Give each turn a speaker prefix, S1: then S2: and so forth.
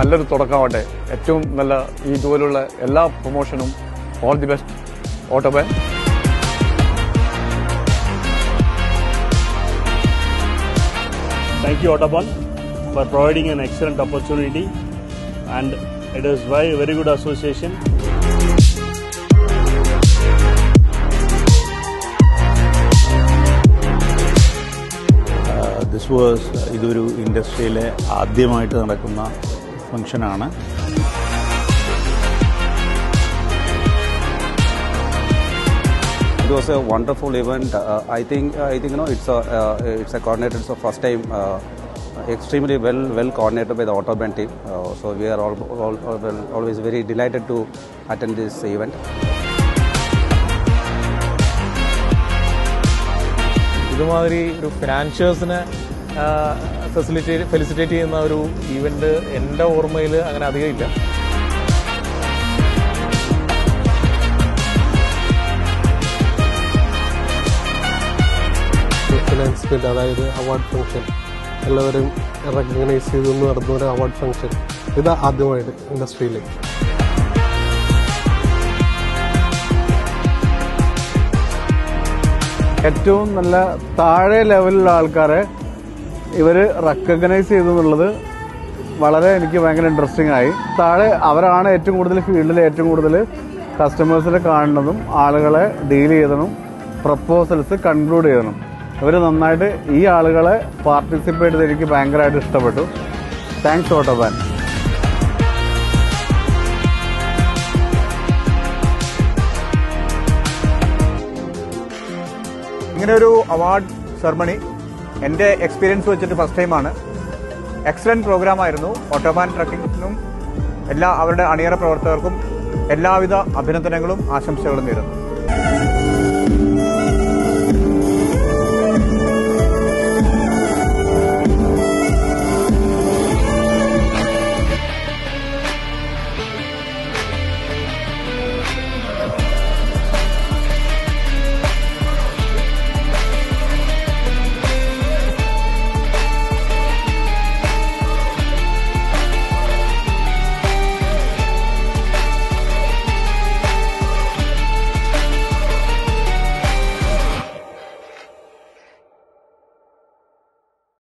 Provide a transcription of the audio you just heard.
S1: നല്ലൊരു തുടക്കമാവട്ടെ ഏറ്റവും നല്ല ഈ ഇതുപോലുള്ള എല്ലാ പ്രൊമോഷനും all the best Autobahn
S2: Thank you, Autobahn, for providing an excellent opportunity, and it is very very good association.
S3: This was ഇതൊരു ഇൻഡസ്ട്രിയിലെ ആദ്യമായിട്ട് നടക്കുന്ന ഫംഗ്ഷനാണ്
S4: It was a wonderful event. Uh, I think I think you know it's a uh, it's a coordinated. So first time uh, extremely well well coordinated by the Autobahn team. Uh, so we are all, all, all well, always very delighted to attend this event.
S5: ഇതുമാതിരി ഒരു ഫിനാൻഷ്യേഴ്സിനെ facilitate felicitate ചെയ്യുന്ന ഒരു event എൻ്റെ ഓർമ്മയിൽ അങ്ങനെ അധികം ഇല്ല
S6: announcement അതായത് അവാർഡ് ഫംഗ്ഷൻ എല്ലാവരും റെക്കഗ്നൈസ് ചെയ്തു നടന്ന ഒരു അവാർഡ് ഫംഗ്ഷൻ ഇത് ആദ്യമായിട്ട് ഇൻഡസ്ട്രിയിൽ
S1: ഏറ്റവും നല്ല താഴെ ലെവലിലുള്ള ആൾക്കാരെ ഇവർ റെക്കഗ്നൈസ് ചെയ്തു എന്നുള്ളത് വളരെ എനിക്ക് ഭയങ്കര ഇൻട്രസ്റ്റിംഗ് ആയി താഴെ അവരാണ് ഏറ്റവും കൂടുതൽ ഫീൽഡിൽ ഏറ്റവും കൂടുതൽ കസ്റ്റമേഴ്സിനെ കാണുന്നതും ആളുകളെ ഡീൽ ചെയ്തതും പ്രപ്പോസൽസ് കൺക്ലൂഡ് ചെയ്യണം ഇവർ നന്നായിട്ട് ഈ ആളുകളെ പാർട്ടിസിപ്പേറ്റ് ചെയ്ത് എനിക്ക് ഭയങ്കരമായിട്ട് ഇഷ്ടപ്പെട്ടു താങ്ക്സ് ഓട്ടോബാൻ
S7: ഇങ്ങനെ ഒരു അവാർഡ് സെറമണി എൻ്റെ എക്സ്പീരിയൻസ് വെച്ചിട്ട് ഫസ്റ്റ് ടൈമാണ് എക്സലന്റ് പ്രോഗ്രാം ആയിരുന്നു ഓട്ടോബാൻ ട്രക്കിങ്ങിനും എല്ലാ അവരുടെ അണിയറ പ്രവർത്തകർക്കും എല്ലാവിധ അഭിനന്ദനങ്ങളും ആശംസകളും നേരുന്നു